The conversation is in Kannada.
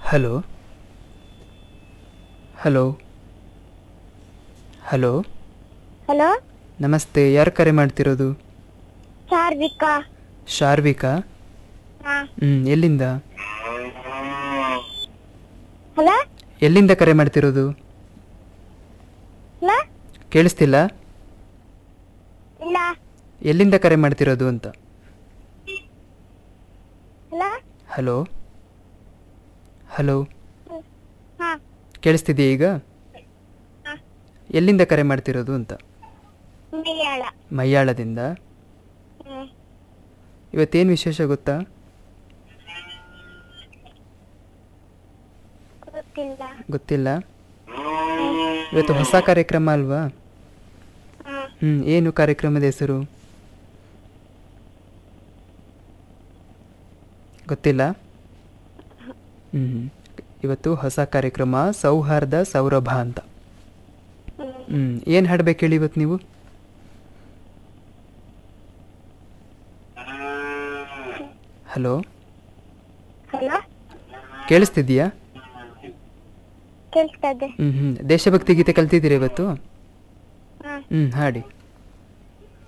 ಹಲೋ ಹಲೋ ಹಲೋ ಹಲೋ ನಮಸ್ತೆ ಯಾರು ಕರೆ ಮಾಡ್ತಿರೋದು ಚಾರ್ವಿಕಾ ಶಾರ್ವಿಕಾ ಹಾ ಹ್ಞೂ ಎಲ್ಲಿಂದ ಹಲೋ ಎಲ್ಲಿಂದ ಕರೆ ಮಾಡ್ತಿರೋದು ಹಲೋ ಕೇಳಿಸ್ತಿಲ್ಲ ಇಲ್ಲ ಎಲ್ಲಿಂದ ಕರೆ ಮಾಡ್ತಿರೋದು ಅಂತ ಹಲೋ ಹಲೋ ಹಲೋ ಹಾ ಕೇಳಿಸ್ತಿದೆಯಾ ಈಗ ಹಾ. ಎಲ್ಲಿಂದ ಕರೆ ಮಾಡ್ತಿರೋದು ಅಂತ ಮಲಯಾಳ ಮಯ್ಯಾಳದಿಂದ ಹ್ಮ್ ಇವತ್ತೇನು ವಿಶೇಷ ಗೊತ್ತಾ ಗೊತ್ತಿಲ್ಲ ಗೊತ್ತಿಲ್ಲ ಇವತ್ತು ಹೊಸ ಕಾರ್ಯಕ್ರಮ ಅಲ್ವಾ ಹ್ಮ್ ಹ್ಞೂ ಏನು ಕಾರ್ಯಕ್ರಮದ ಹೆಸರು ಗೊತ್ತಿಲ್ಲ ಹ್ಞೂ ಇವತ್ತು ಹೊಸ ಕಾರ್ಯಕ್ರಮ ಸೌಹಾರ್ದ ಸೌರಭ ಅಂತ ಹ್ಮ್ ಹ್ಞೂ ಏನು ಹಾಡ್ಬೇಕು ಹೇಳಿ ಇವತ್ತು ನೀವು ಹಲೋ ಹಲೋ ಕೇಳಿಸ್ತಿದ್ಯಾ ಕೇಳ್ತದೆ ಹ್ಞೂ ಹ್ಞೂ ದೇಶಭಕ್ತಿ ಗೀತೆ ಕಲ್ತಿದ್ದೀರಾ ಇವತ್ತು ಹ್ಮ್ ಹ್ಞೂ ಹಾಡಿ